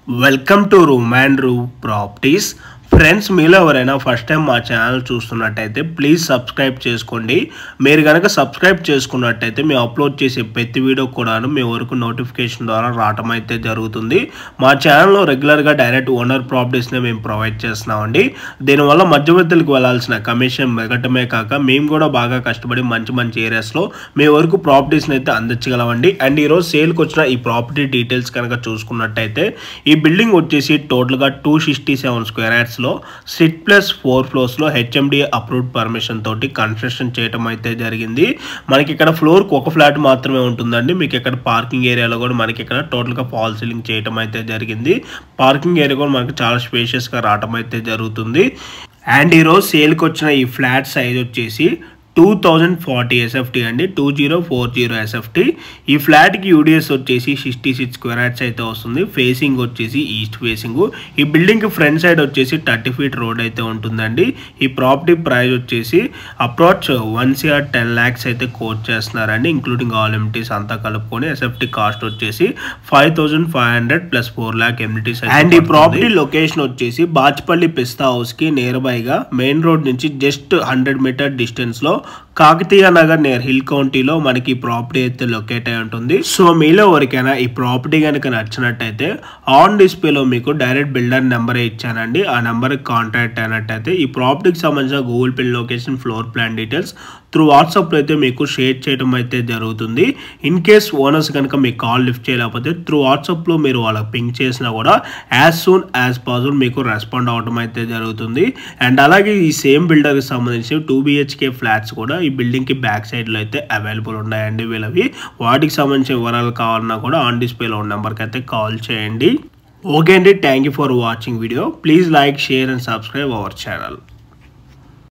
welcome to room and రూ properties friends మీలో ఎవరైనా ఫస్ట్ టైం మా ఛానల్ చూస్తున్నట్టయితే ప్లీజ్ సబ్స్క్రైబ్ చేసుకోండి మీరు కనుక సబ్స్క్రైబ్ చేసుకున్నట్టయితే మేము అప్లోడ్ చేసే ప్రతి వీడియో కూడాను మీ వరకు నోటిఫికేషన్ ద్వారా రావటం అయితే జరుగుతుంది మా ఛానల్లో రెగ్యులర్గా డైరెక్ట్ ఓనర్ ప్రాపర్టీస్ని మేము ప్రొవైడ్ చేస్తున్నామండి దీనివల్ల మధ్యవర్తులకు వెళ్ళాల్సిన కమిషన్ మిగటమే కాక మేము కూడా బాగా కష్టపడి మంచి మంచి ఏరియాస్లో మీ వరకు ప్రాపర్టీస్ని అయితే అందించగలమండి అండ్ ఈరోజు సేల్కి వచ్చిన ఈ ప్రాపర్టీ డీటెయిల్స్ కనుక చూసుకున్నట్టయితే ఈ బిల్డింగ్ వచ్చేసి టోటల్గా టూ సిక్స్టీ సెవెన్ స్క్వేర్ యార్డ్స్లో సిట్ ప్లస్ ఫోర్ ఫ్లోర్స్లో హెచ్ఎండి అప్రూవ్డ్ పర్మిషన్ తోటి కన్స్ట్రక్షన్ చేయడం అయితే జరిగింది మనకి ఇక్కడ ఫ్లోర్కి ఒక ఫ్లాట్ మాత్రమే ఉంటుందండి మీకు ఇక్కడ పార్కింగ్ ఏరియాలో కూడా మనకి ఇక్కడ టోటల్గా ఫాల్ సీలింగ్ చేయడం అయితే జరిగింది పార్కింగ్ ఏరియా కూడా మనకి చాలా స్పేషియస్గా రావడం అయితే జరుగుతుంది అండ్ ఈరోజు సేల్కి వచ్చిన ఈ ఫ్లాట్ సైజ్ వచ్చేసి టూ థౌజండ్ ఫార్టీ ఎస్ఎఫ్టీ అండి two zero four zero SFT ఈ ఫ్లాట్కి యూడిఎస్ వచ్చేసి సిక్స్టీ సిక్స్ స్క్వేర్ యార్డ్స్ అయితే వస్తుంది ఫేసింగ్ వచ్చేసి ఈస్ట్ ఫేసింగ్ ఈ బిల్డింగ్కి ఫ్రంట్ సైడ్ వచ్చేసి థర్టీ ఫీట్ రోడ్ అయితే ఉంటుందండి ఈ ప్రాపర్టీ ప్రైస్ వచ్చేసి approach one CR ten lakhs అయితే కోట్ చేస్తున్నారండి ఇంక్లూడింగ్ ఆల్ ఎమ్టీస్ అంతా కలుపుకొని ఎస్ఎఫ్టీ కాస్ట్ వచ్చేసి five thousand five hundred plus four lakh amenities and ఈ ప్రాపర్టీ లొకేషన్ వచ్చేసి బాచ్పల్లి పిస్తా హౌస్కి నియర్ బైగా మెయిన్ రోడ్ నుంచి జస్ట్ హండ్రెడ్ మీటర్ డిస్టెన్స్లో కాకతీయ నగర్ నియర్ హిల్ కౌంటీలో మనకి ఈ ప్రాపర్టీ అయితే లొకేట్ అయి ఉంటుంది సో మీలో ఎవరికైనా ఈ ప్రాపర్టీ కనుక నచ్చినట్టయితే ఆన్ డిస్ప్లేలో మీకు డైరెక్ట్ బిల్డర్ నెంబరే ఇచ్చానండి ఆ నెంబర్కి కాంటాక్ట్ అయినట్టయితే ఈ ప్రాపర్టీకి సంబంధించిన Google Pay location floor plan details through వాట్సాప్లో అయితే మీకు షేర్ చేయడం అయితే జరుగుతుంది ఇన్ కేస్ ఓనర్స్ కనుక మీకు కాల్ లిఫ్ట్ చేయలేకపోతే త్రూ వాట్సాప్లో మీరు వాళ్ళకి పింక్ చేసినా కూడా యాజ్ సూన్ యాజ్ పాసిబుల్ మీకు రెస్పాండ్ అవ్వడం అయితే జరుగుతుంది అండ్ అలాగే ఈ సేమ్ బిల్డర్కి సంబంధించి టూ బిహెచ్కే ఫ్లాట్స్ కూడా ఈ బిల్డింగ్కి బ్యాక్ సైడ్లో అయితే అవైలబుల్ ఉన్నాయండి వీళ్ళవి వాటికి సంబంధించిన వివరాలు కావాలన్నా కూడా ఆన్ డిస్ప్లేలో ఉన్న నెంబర్కి అయితే కాల్ చేయండి ఓకే అండి thank you for watching video please like share and subscribe our channel